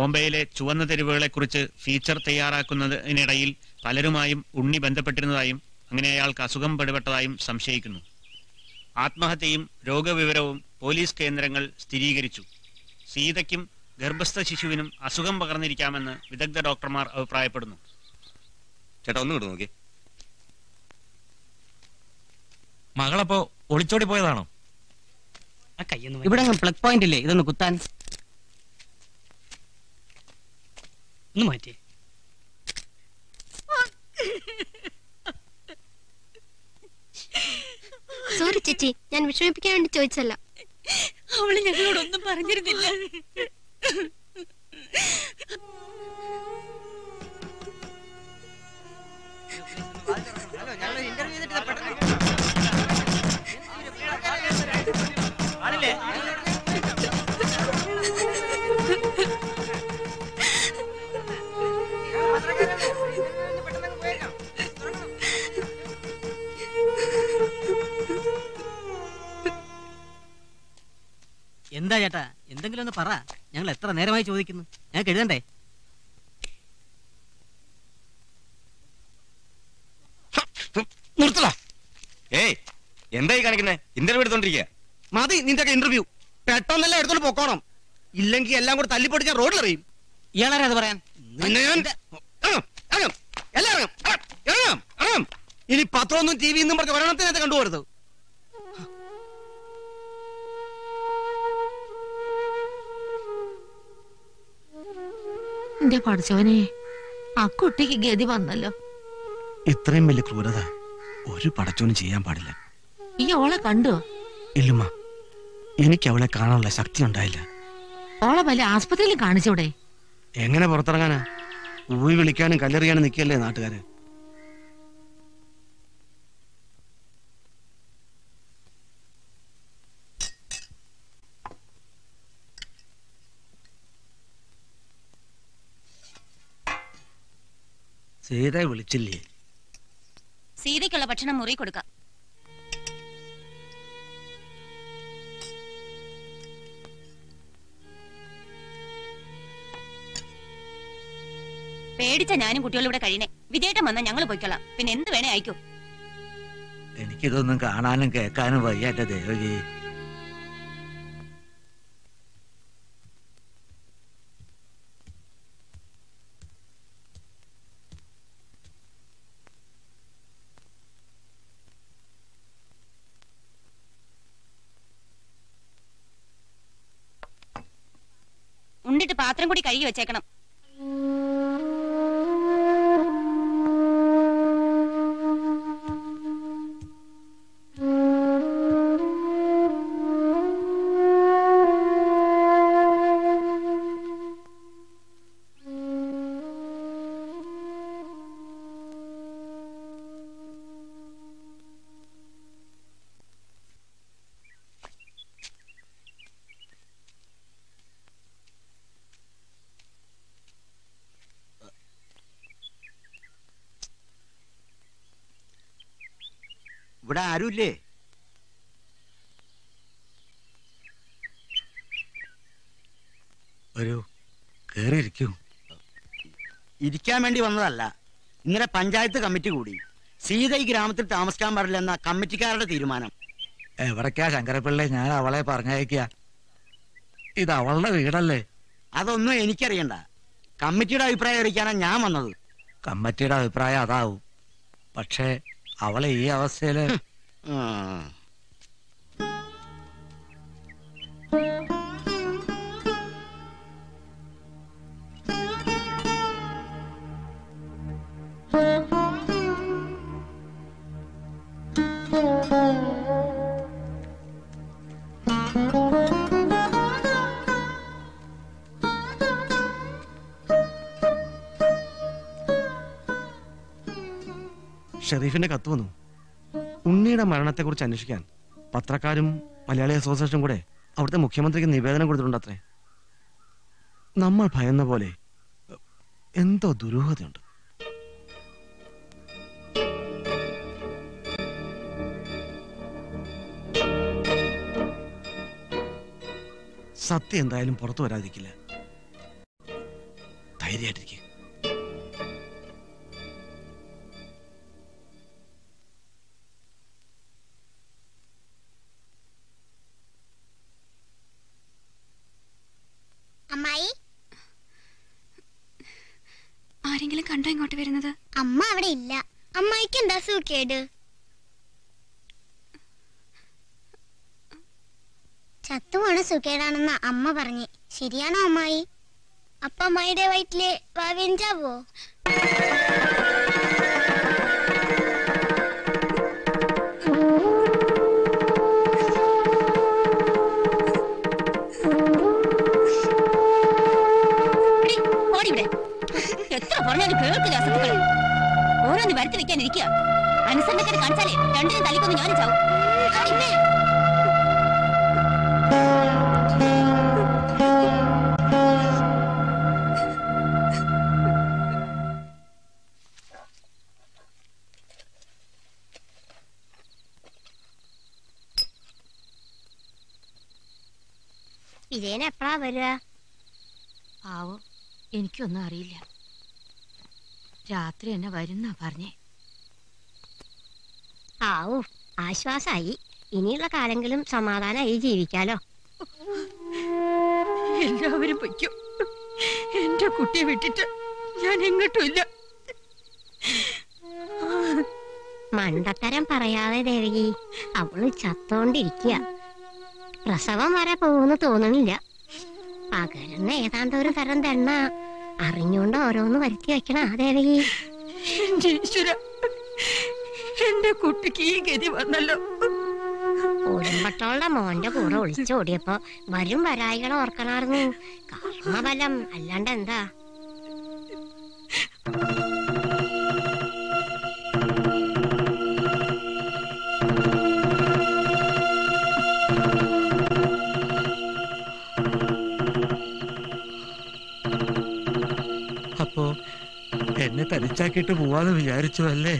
ബോംബെയിലെ ചുവന്ന തെരുവുകളെക്കുറിച്ച് ഫീച്ചർ തയ്യാറാക്കുന്നതിനിടയിൽ പലരുമായും ഉണ്ണി ബന്ധപ്പെട്ടിരുന്നതായും അങ്ങനെ അയാൾക്ക് അസുഖം പിടിപെട്ടതായും സംശയിക്കുന്നു ആത്മഹത്യയും രോഗവിവരവും പോലീസ് കേന്ദ്രങ്ങൾ സ്ഥിരീകരിച്ചു സീതയ്ക്കും ഗർഭസ്ഥ ശിശുവിനും അസുഖം പകർന്നിരിക്കാമെന്ന് വിദഗ്ധ ഡോക്ടർമാർ അഭിപ്രായപ്പെടുന്നു ചേട്ടാ ഒന്നും ഇങ്ങോട്ട് നോക്കി മകളപ്പോ ഒളിച്ചോടി പോയതാണോ ഇവിടെ പ്ലഗ് പോയിന്റ് ഇല്ലേ ഇതൊന്ന് കുത്താൻ ഒന്ന് മാറ്റിയേ സോറി ചേച്ചി ഞാൻ വിഷമിപ്പിക്കാൻ വേണ്ടി ചോദിച്ചല്ല അവള് ഞങ്ങളോടൊന്നും പറഞ്ഞിരുന്നില്ല എന്താ ചേട്ടാ എന്തെങ്കിലും ഒന്ന് പറ ഞങ്ങൾ എത്ര നേരമായി ചോദിക്കുന്നു ഞങ്ങൾക്ക് എഴുതണ്ടേ നിർത്തല ഏയ് എന്തായി കാണിക്കുന്നേ ഇന്റർവ്യൂ എടുത്തോണ്ടിരിക്കുക മതി നിന്റെ ഇന്റർവ്യൂ പെട്ടെന്നല്ല എടുത്തോണ്ട് പൊക്കോണം ഇല്ലെങ്കിൽ എല്ലാം കൂടെ തല്ലിപ്പൊട്ടി ഞാൻ റോഡിലെറിയും ഇയാളാരെ അത് പറയാൻ നിന്നെ ഞാൻ ഇറങ്ങും, ഇറങ്ങും, എല്ലാം ഇറങ്ങും, ഇറങ്ങും, ഇറങ്ങും, ഇറങ്ങും. ഇനി പത്രമൊന്നും ടി വിന്നും പറഞ്ഞ് ഒരെണ്ണത്തിനകത്ത് കണ്ടുപോരുത് എന്റെ പഠിച്ചവനെ ആ കുട്ടിക്ക് ഗതി വന്നല്ലോ ഇത്രയും വലിയ ക്രൂരത ഒരു പടച്ചോനും ചെയ്യാൻ പാടില്ല ഈ ഓളെ കണ്ടോ ഇല്ലുമ്മ എനിക്ക് അവളെ കാണാനുള്ള ശക്തി ഉണ്ടായില്ല ഓളെ വല്ല ആസ്പത്രിയിലും കാണിച്ചൂടെ എങ്ങനെ പുറത്തിറങ്ങാനാ ഊയി വിളിക്കാനും കല്ലെറിയാനും നിൽക്കല്ലേ നാട്ടുകാര് സീതയെ വിളിച്ചില്ലേ സീതയ്ക്കുള്ള ഭക്ഷണം മുറി കൊടുക്കാം പേടിച്ച ഞാനും കുട്ടികളും ഇവിടെ കഴിയണേ വിജയേട്ടൻ വന്നാൽ ഞങ്ങൾ പോയിക്കൊള്ളാം പിന്നെ എന്ത് വേണേ അയക്കൂ എനിക്കിതൊന്നും കാണാനും കേൾക്കാനും വയ്യ എന്റെ ദേവകി ഉണ്ടിട്ട് പാത്രം കൂടി കഴുകി വെച്ചേക്കണം ഇവിടെ ആരുമില്ലേ ഒരു കേറിയിരിക്കൂ ഇരിക്കാൻ വേണ്ടി വന്നതല്ല ഇന്നലെ പഞ്ചായത്ത് കമ്മിറ്റി കൂടി സീത ഈ ഗ്രാമത്തിൽ താമസിക്കാൻ പാടില്ലെന്ന കമ്മിറ്റിക്കാരുടെ തീരുമാനം എവിടേക്കാ ശങ്കരപ്പിള്ളെ ഞാൻ അവളെ പറഞ്ഞയക്ക ഇത് അവളുടെ വീടല്ലേ അതൊന്നും എനിക്കറിയണ്ട കമ്മിറ്റിയുടെ അഭിപ്രായം അറിയിക്കാനാണ് ഞാൻ വന്നത് കമ്മിറ്റിയുടെ അഭിപ്രായം അതാവും പക്ഷേ അവളെ ഈ അവസ്ഥയില് ആ. ഷെറീഫിന്റെ കത്ത് വന്നു ഉണ്ണിയുടെ മരണത്തെക്കുറിച്ച് അന്വേഷിക്കാൻ പത്രക്കാരും മലയാളി അസോസിയേഷനും കൂടെ അവിടുത്തെ മുഖ്യമന്ത്രിക്ക് നിവേദനം കൊടുത്തിട്ടുണ്ട് അത്രേ നമ്മൾ ഭയന്ന പോലെ എന്തോ ദുരൂഹതയുണ്ട് സത്യം എന്തായാലും പുറത്തു വരാതിരിക്കില്ല ധൈര്യമായിട്ടിരിക്കുക അമ്മായി ആരെങ്കിലും കണ്ടോ ഇങ്ങോട്ട് വരുന്നത് അമ്മ അവിടെ ഇല്ല അമ്മായിക്ക് എന്താ സൂക്കേട് ചത്തുപോണ സുഖേടാണെന്ന് അമ്മ പറഞ്ഞ് ശരിയാണോ അമ്മായി അപ്പ അമ്മായിയുടെ വയറ്റില് വാവെഞ്ചാവോ എടി, ഓടി ഇവിടെ എത്ര പറഞ്ഞാലും കേൾക്കില്ല അസത്തുക്കള് ഓരോന്ന് വരുത്തി വെക്കാൻ ഇരിക്കുക അനുസരണക്കാരെ കാണിച്ചാലേ രണ്ടിനും തല്ലിക്കൊന്ന് ഞാനും ചാവും അടിമേ. വിജയൻ എപ്പോഴാ വരിക ആവോ എനിക്കൊന്നും അറിയില്ല രാത്രി എന്നെ വരുന്നാ പറഞ്ഞേ ആവൂ ആശ്വാസായി ഇനിയുള്ള കാലങ്ങളും സമാധാനമായി ജീവിക്കാലോ എല്ലാവരും പൊയ്ക്കും എന്റെ കുട്ടിയെ വിട്ടിട്ട് ഞാൻ എങ്ങോട്ടും ഇല്ല മണ്ടത്തരം പറയാതെ ദേവകി അവള് ചത്തോണ്ടിരിക്കുക പ്രസവം വരെ പോകുന്നു തോന്നണില്ല പകരുന്ന ഏതാണ്ട് ഒരു തരം തെണ്ണ അറിഞ്ഞുകൊണ്ട് ഓരോന്ന് വരുത്തി വെക്കണ ദേവകി എന്റെ ഈശ്വര എന്റെ കുട്ടിക്ക് ഈ ഗതി വന്നല്ലോ ഉടുമ്പട്ടോളുടെ മോന്റെ കൂടെ ഒളിച്ചോടിയപ്പോ വരും വരായികളെ ഓർക്കണായിരുന്നു കർമ്മബലം അല്ലാണ്ട് എന്താ അപ്പോ എന്നെ തനിച്ചാക്കിയിട്ട് പോവാന്ന് വിചാരിച്ചു അല്ലേ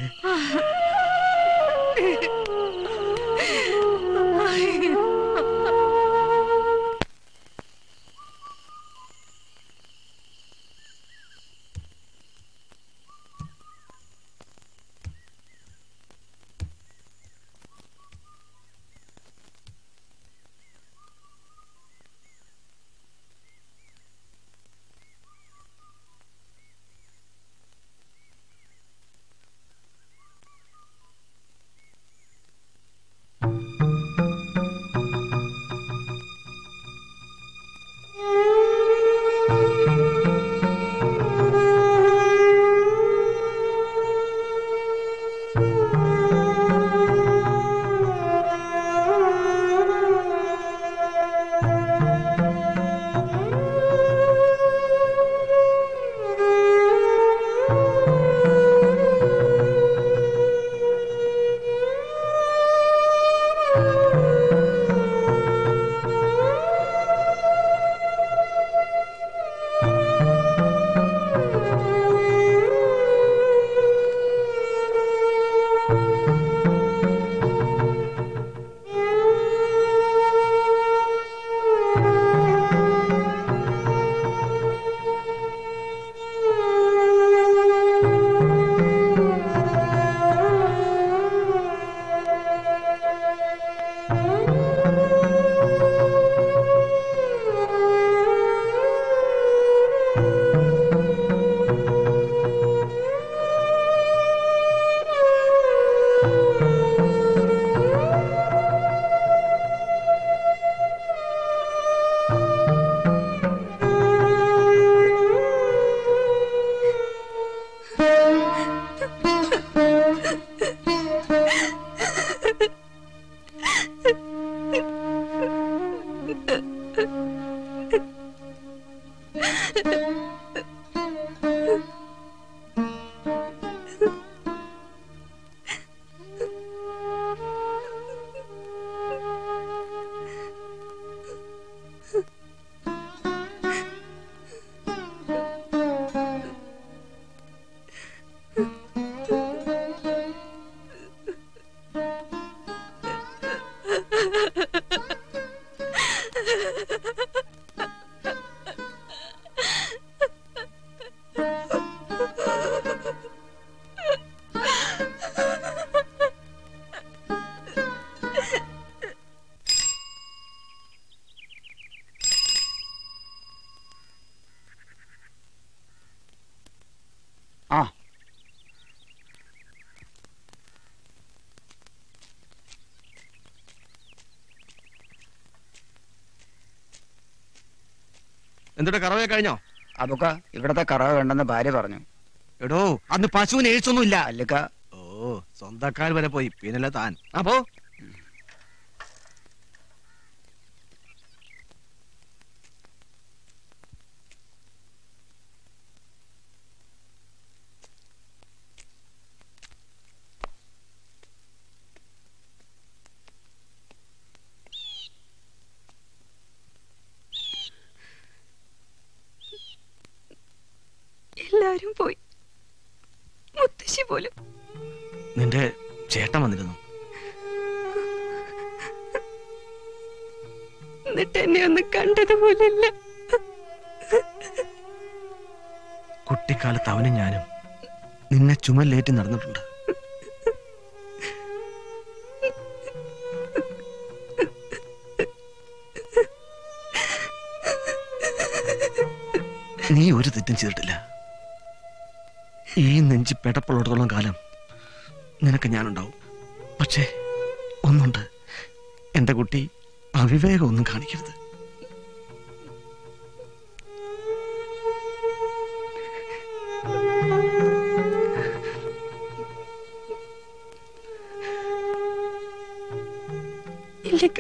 എന്നിട്ട് കറവേ കഴിഞ്ഞോ അതൊക്കെ ഇവിടത്തെ കറവ വേണ്ടെന്ന് ഭാര്യ പറഞ്ഞു എടോ അന്ന് പശുവിന് എഴുത്തൊന്നുമില്ല അല്ലക്ക ഓ സ്വന്തക്കാർ വരെ പോയി പിന്നല്ല താൻ അപ്പോ എല്ലാരും പോയി മുത്തശ്ശി പോലും നിന്റെ ചേട്ടൻ വന്നിരുന്നു എന്നിട്ട് എന്നെ ഒന്ന് കണ്ടത് പോലില്ല കുട്ടിക്കാലത്ത് അവനും ഞാനും നിന്നെ ചുമലേറ്റി നടന്നിട്ടുണ്ട് നീ ഒരു തെറ്റും ചെയ്തിട്ടില്ല ഈ നെഞ്ചി പെടപ്പുള്ളിടത്തോളം കാലം നിനക്ക് ഞാനുണ്ടാവും പക്ഷേ ഒന്നുണ്ട് എന്റെ കുട്ടി അവിവേകം ഒന്നും കാണിക്കരുത് ഇല്ലക്ക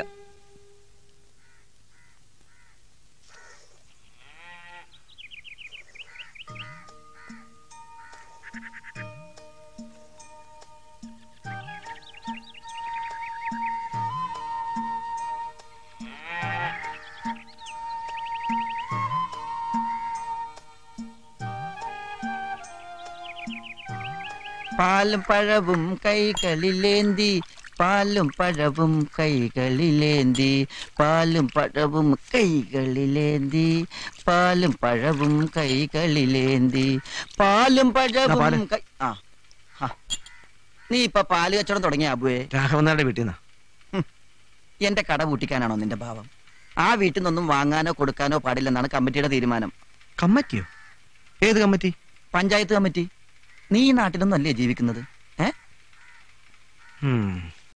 പാലും പഴവും കൈകളിലേന്തി പാലും പഴവും കൈകളിലേന്തി പാലും പഴവും കൈകളിലേന്തി പാലും പഴവും കൈകളിലേന്തി പാലും പാല്. പഴവും കൈ- ആ ആ. നീ ഇപ്പൊ പാല് കച്ചവടം തുടങ്ങിയ അബുവേ രാഘവനാരുടെ വീട്ടിൽ നിന്നാ എന്റെ കട പൂട്ടിക്കാനാണോ നിന്റെ ഭാവം ആ വീട്ടിൽ നിന്നൊന്നും വാങ്ങാനോ കൊടുക്കാനോ പാടില്ലെന്നാണ് കമ്മിറ്റിയുടെ തീരുമാനം കമ്മിറ്റിയോ ഏത് കമ്മിറ്റി പഞ്ചായത്ത് കമ്മിറ്റി നീ ഈ നാട്ടിലൊന്നും അല്ലേ ജീവിക്കുന്നത് ഏ ഉം.